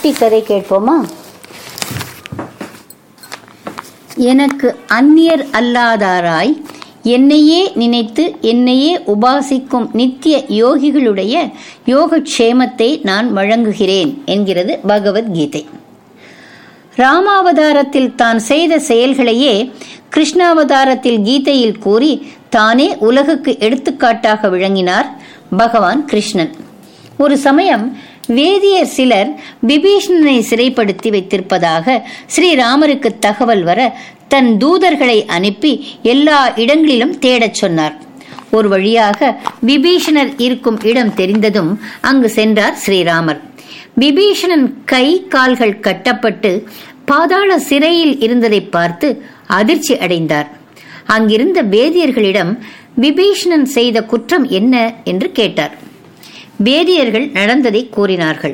குட்டி கதை கேட்போமா எனக்கு அந்நியர் அல்லாதாராய் என்னையே நினைத்து என்னையே உபாசிக்கும் நித்திய யோகிகளுடைய யோகக்ஷேமத்தை நான் வழங்குகிறேன் என்கிறது பகவத்கீதை ராமாவதாரத்தில் தான் செய்த செயல்களையே கிருஷ்ணாவதாரத்தில் கீதையில் கூறி தானே உலகுக்கு எடுத்துக்காட்டாக விளங்கினார் பகவான் கிருஷ்ணன் ஒரு சமயம் வேதியர் சிலர் விபீஷணனை சிறைப்படுத்தி வைத்திருப்பதாக ஸ்ரீராமருக்கு தகவல் வர தன் தூதர்களை அனுப்பி எல்லா இடங்களிலும் தேடச் சொன்னார் ஒரு வழியாக விபீஷணர் இருக்கும் இடம் தெரிந்ததும் அங்கு சென்றார் ஸ்ரீராமர் விபீஷணன் கை கால்கள் கட்டப்பட்டு பாதாள சிறையில் இருந்ததை பார்த்து அதிர்ச்சி அடைந்தார் அங்கிருந்த வேதியர்களிடம் விபீஷணன் செய்த குற்றம் என்ன என்று கேட்டார் வேதியர்கள் நடந்ததை கூறினார்கள்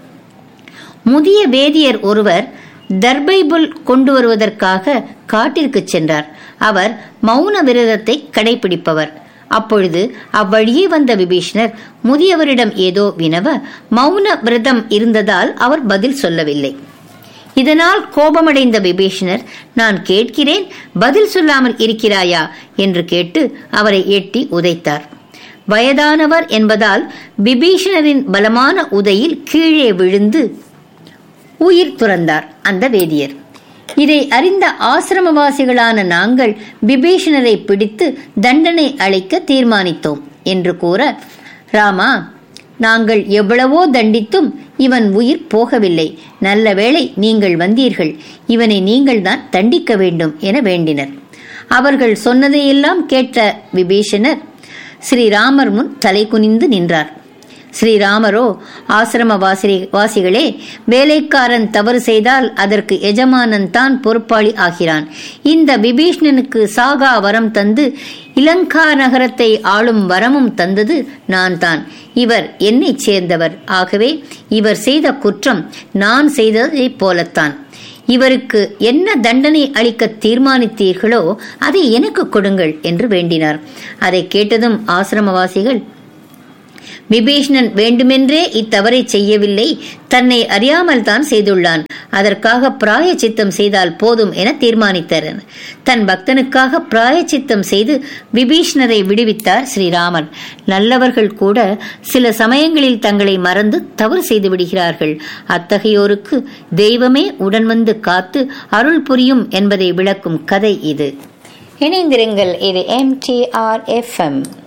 முதிய வேதியர் ஒருவர் தர்பைபுல் கொண்டு வருவதற்காக காட்டிற்கு சென்றார் அவர் மௌன விரதத்தை கடைபிடிப்பவர் அப்பொழுது அவ்வழியே வந்த விபீஷணர் முதியவரிடம் ஏதோ வினவ மௌன விரதம் இருந்ததால் அவர் பதில் சொல்லவில்லை இதனால் கோபமடைந்த விபீஷணர் நான் கேட்கிறேன் பதில் சொல்லாமல் இருக்கிறாயா என்று கேட்டு அவரை எட்டி உதைத்தார் வயதானவர் என்பதால் விபீஷணரின் பலமான உதையில் கீழே விழுந்து உயிர் துறந்தார் அந்த வேதியர் இதை அறிந்த ஆசிரமவாசிகளான நாங்கள் விபீஷணரை பிடித்து தண்டனை அளிக்க தீர்மானித்தோம் என்று கூற ராமா நாங்கள் எவ்வளவோ தண்டித்தும் இவன் உயிர் போகவில்லை நல்ல வேளை நீங்கள் வந்தீர்கள் இவனை நீங்கள்தான் தண்டிக்க வேண்டும் என வேண்டினர் அவர்கள் சொன்னதையெல்லாம் கேட்ட விபீஷணர் ஸ்ரீராமர் முன் தலை குனிந்து நின்றார் ஸ்ரீராமரோ ஆசிரம வாசி வாசிகளே வேலைக்காரன் தவறு செய்தால் அதற்கு எஜமானன் தான் பொறுப்பாளி ஆகிறான் இந்த விபீஷ்ணனுக்கு சாகா வரம் தந்து இலங்கா நகரத்தை ஆளும் வரமும் தந்தது நான் தான் இவர் என்னைச் சேர்ந்தவர் ஆகவே இவர் செய்த குற்றம் நான் செய்ததைப் போலத்தான் இவருக்கு என்ன தண்டனை அளிக்க தீர்மானித்தீர்களோ அதை எனக்கு கொடுங்கள் என்று வேண்டினார் அதை கேட்டதும் ஆசிரமவாசிகள் விபீஷ்ணன் வேண்டுமென்றே இத்தவறை செய்யவில்லை தன்னை அறியாமல் தான் செய்துள்ளான் அதற்காக பிராய சித்தம் செய்தால் போதும் என தீர்மானித்தனர் தன் பக்தனுக்காக பிராய சித்தம் செய்து விபீஷ்ணரை விடுவித்தார் ஸ்ரீராமர் நல்லவர்கள் கூட சில சமயங்களில் தங்களை மறந்து தவறு செய்து விடுகிறார்கள் அத்தகையோருக்கு தெய்வமே உடன் வந்து காத்து அருள் புரியும் என்பதை விளக்கும் கதை இது இணைந்திருங்கள் இது M D R F M